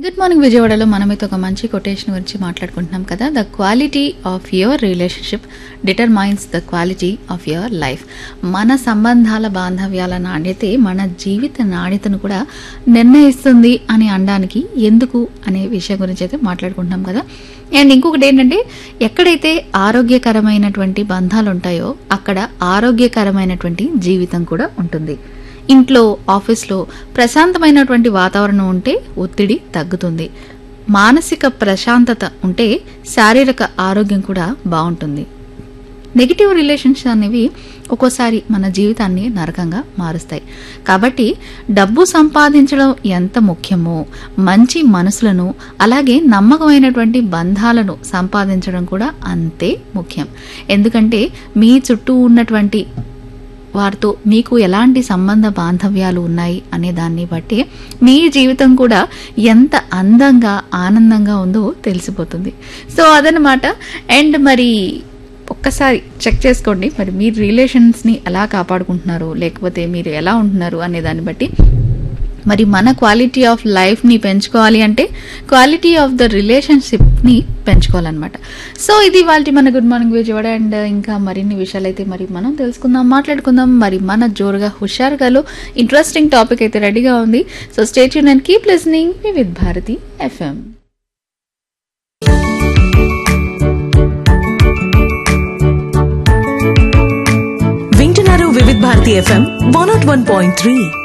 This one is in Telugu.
గుడ్ మార్నింగ్ విజయవాడలో మనమైతే ఒక మంచి కొటేషన్ గురించి మాట్లాడుకుంటున్నాం కదా the quality of your relationship determines the quality of your life మన సంబంధాల బాంధవ్యాల నాణ్యతే మన జీవిత నాణ్యతను కూడా నిర్ణయిస్తుంది అని అనడానికి ఎందుకు అనే విషయం గురించి అయితే మాట్లాడుకుంటున్నాం కదా అండ్ ఇంకొకటి ఏంటంటే ఎక్కడైతే ఆరోగ్యకరమైనటువంటి బంధాలు ఉంటాయో అక్కడ ఆరోగ్యకరమైనటువంటి జీవితం కూడా ఉంటుంది ఇంట్లో ఆఫీస్లో ప్రశాంతమైనటువంటి వాతావరణం ఉంటే ఒత్తిడి తగ్గుతుంది మానసిక ప్రశాంతత ఉంటే శారీరక ఆరోగ్యం కూడా బాగుంటుంది నెగిటివ్ రిలేషన్స్ అనేవి ఒక్కోసారి మన జీవితాన్ని నరకంగా మారుస్తాయి కాబట్టి డబ్బు సంపాదించడం ఎంత ముఖ్యమో మంచి మనసులను అలాగే నమ్మకమైనటువంటి బంధాలను సంపాదించడం కూడా అంతే ముఖ్యం ఎందుకంటే మీ చుట్టూ ఉన్నటువంటి వారితో మీకు ఎలాంటి సంబంధ బాంధవ్యాలు ఉన్నాయి అనే దాన్ని బట్టి మీ జీవితం కూడా ఎంత అందంగా ఆనందంగా ఉందో తెలిసిపోతుంది సో అదనమాట అండ్ మరి ఒక్కసారి చెక్ చేసుకోండి మరి మీ రిలేషన్స్ని ఎలా కాపాడుకుంటున్నారు లేకపోతే మీరు ఎలా ఉంటున్నారు అనే దాన్ని బట్టి మరి మన క్వాలిటీ ఆఫ్ లైఫ్ని పెంచుకోవాలి అంటే క్వాలిటీ ఆఫ్ ద రిలేషన్షిప్ని పెంచుకోవాలన్నమాట సో ఇది వాళ్ళ మన గుడ్ మార్నింగ్ విజయవాడ అండ్ ఇంకా మరిన్ని విషయాలు అయితే మరి మనం తెలుసుకుందాం మాట్లాడుకుందాం మరి మన జోరుగా హుషారుగాలో ఇంట్రెస్టింగ్ టాపిక్ అయితే రెడీగా ఉంది సో స్టేట్ యూన్ and keep listening with Bharati FM వింటున్నారు Vividh Bharati FM one nought one point three